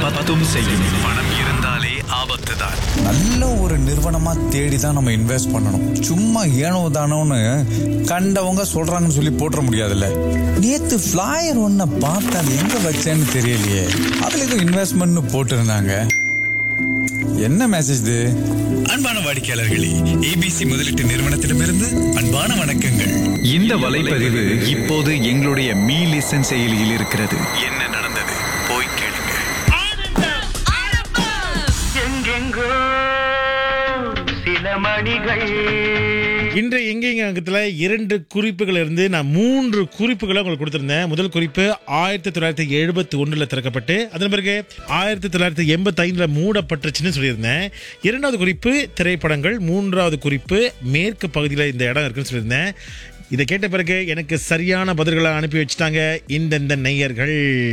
சத்தும் செய்யும் பணம் இருந்தாலே ஆபத்து தான் நல்ல ஒரு நிறுவனமா தேடி தான் நம்ம இன்வெஸ்ட் பண்ணணும் சும்மா ஏனோ தானோன்னு கண்டவங்க சொல்றாங்கன்னு சொல்லி போட்டுற முடியாதுல்ல நேத்து ஃபிளாயர் ஒன்ன பார்த்தா அது எங்க வச்சேன்னு தெரியலையே அதுல ஏதோ இன்வெஸ்ட்மெண்ட்னு போட்டிருந்தாங்க என்ன மெசேஜ் இது அன்பான வாடிக்கையாளர்களே ஏபிசி முதலீட்டு நிறுவனத்திடமிருந்து அன்பான வணக்கங்கள் இந்த வலைப்பதிவு இப்போது எங்களுடைய மீ லிசன் செயலியில் இருக்கிறது என்ன நடந்தது போய் கேளுங்க எங்கெங்கோ சில மணிகள் இன்று எங்கெங்க அங்கத்தில் இரண்டு குறிப்புகள் இருந்து நான் மூன்று குறிப்புகளை உங்களுக்கு கொடுத்திருந்தேன் முதல் குறிப்பு ஆயிரத்தி தொள்ளாயிரத்தி எழுபத்தி ஒன்றில் திறக்கப்பட்டு அதன் பிறகு ஆயிரத்தி தொள்ளாயிரத்தி எண்பத்தி ஐந்தில் மூடப்பட்டுச்சுன்னு சொல்லியிருந்தேன் இரண்டாவது குறிப்பு திரைப்படங்கள் மூன்றாவது குறிப்பு மேற்கு பகுதியில் இந்த இடம் இருக்குன்னு சொல்லியிருந்தேன் இதை கேட்ட பிறகு எனக்கு சரியான பதில்களை அனுப்பி வச்சுட்டாங்க இந்தந்த நேயர்கள்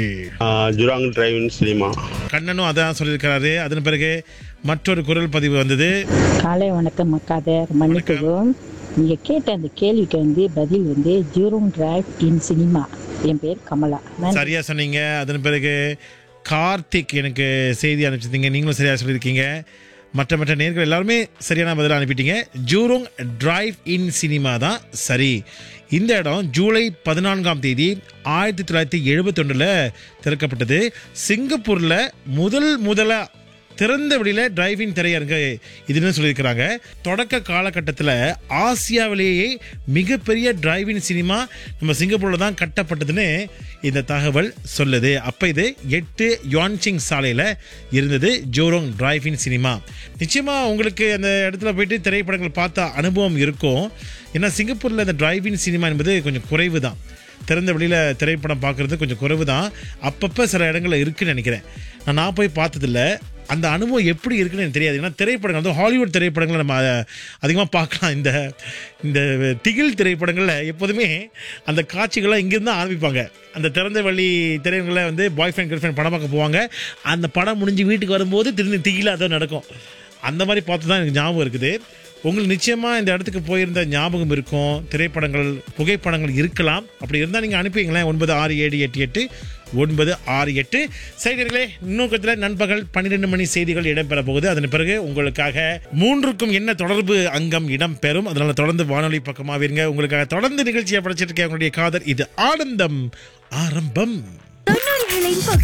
ஜுராங் டிரைவிங் சினிமா கண்ணனும் அதான் சொல்லியிருக்கிறாரு அதன் பிறகு மற்றொரு குரல் பதிவு வந்தது காலை வணக்கம் மக்காதர் மன்னிக்கவும் நீங்க கேட்ட அந்த கேள்விக்கு வந்து பதில் வந்து ஜூரோங் டிரைவ் இன் சினிமா என் பேர் கமலா நான் சரியா சொன்னீங்க அதன் பிறகு கார்த்திக் எனக்கு செய்தி அனுப்பிச்சிருந்தீங்க நீங்களும் சரியா சொல்லியிருக்கீங்க மற்ற மற்ற நேர்கள் எல்லாருமே சரியான பதில் அனுப்பிட்டீங்க ஜூரோங் டிரைவ் இன் சினிமா தான் சரி இந்த இடம் ஜூலை பதினான்காம் தேதி ஆயிரத்தி தொள்ளாயிரத்தி எழுபத்தொன்னில் திறக்கப்பட்டது சிங்கப்பூரில் முதல் முதலா திறந்த வெளியில டிரைவிங் திரையரங்கு இதுன்னு சொல்லியிருக்கிறாங்க தொடக்க காலகட்டத்தில் ஆசியாவிலேயே மிகப்பெரிய டிரைவிங் சினிமா நம்ம சிங்கப்பூரில் தான் கட்டப்பட்டதுன்னு இந்த தகவல் சொல்லுது அப்போ இது எட்டு யான்சிங் சாலையில் இருந்தது ஜோரோங் டிரைவிங் சினிமா நிச்சயமாக உங்களுக்கு அந்த இடத்துல போயிட்டு திரைப்படங்கள் பார்த்த அனுபவம் இருக்கும் ஏன்னா சிங்கப்பூரில் இந்த டிரைவிங் சினிமா என்பது கொஞ்சம் குறைவு தான் திறந்த வெளியில் திரைப்படம் பார்க்குறது கொஞ்சம் குறைவு தான் அப்பப்போ சில இடங்களில் இருக்குன்னு நினைக்கிறேன் நான் நான் போய் பார்த்ததில்ல அந்த அனுபவம் எப்படி இருக்குன்னு எனக்கு தெரியாது ஏன்னா திரைப்படங்கள் வந்து ஹாலிவுட் திரைப்படங்களை நம்ம அதிகமாக பார்க்கலாம் இந்த இந்த திகில் திரைப்படங்களில் எப்போதுமே அந்த காட்சிகள்லாம் இங்கேருந்து தான் ஆரம்பிப்பாங்க அந்த திறந்த வழி திரைப்படங்களில் வந்து பாய் ஃப்ரெண்ட் கேர்ள் ஃப்ரெண்ட் படம் பார்க்க போவாங்க அந்த படம் முடிஞ்சு வீட்டுக்கு வரும்போது திரும்பி திகிலாக தான் நடக்கும் அந்த மாதிரி பார்த்து தான் எனக்கு ஞாபகம் இருக்குது உங்களுக்கு நிச்சயமா இந்த இடத்துக்கு போயிருந்த ஞாபகம் இருக்கும் திரைப்படங்கள் புகைப்படங்கள் இருக்கலாம் அப்படி இருந்தால் நீங்கள் அனுப்பிங்களேன் ஒன்பது ஆறு ஏழு எட்டு எட்டு ஒன்பது ஆறு எட்டு செய்திகளே இன்னொக்கத்தில் நண்பகல் பன்னிரெண்டு மணி செய்திகள் இடம்பெற போகுது அதன் பிறகு உங்களுக்காக மூன்றுக்கும் என்ன தொடர்பு அங்கம் இடம்பெறும் அதனால தொடர்ந்து வானொலி பக்கமாக இருங்க உங்களுக்காக தொடர்ந்து நிகழ்ச்சியை படைச்சிட்டு இருக்கேன் உங்களுடைய காதல் இது ஆனந்தம் ஆரம்பம் தொண்ணூறுகளின்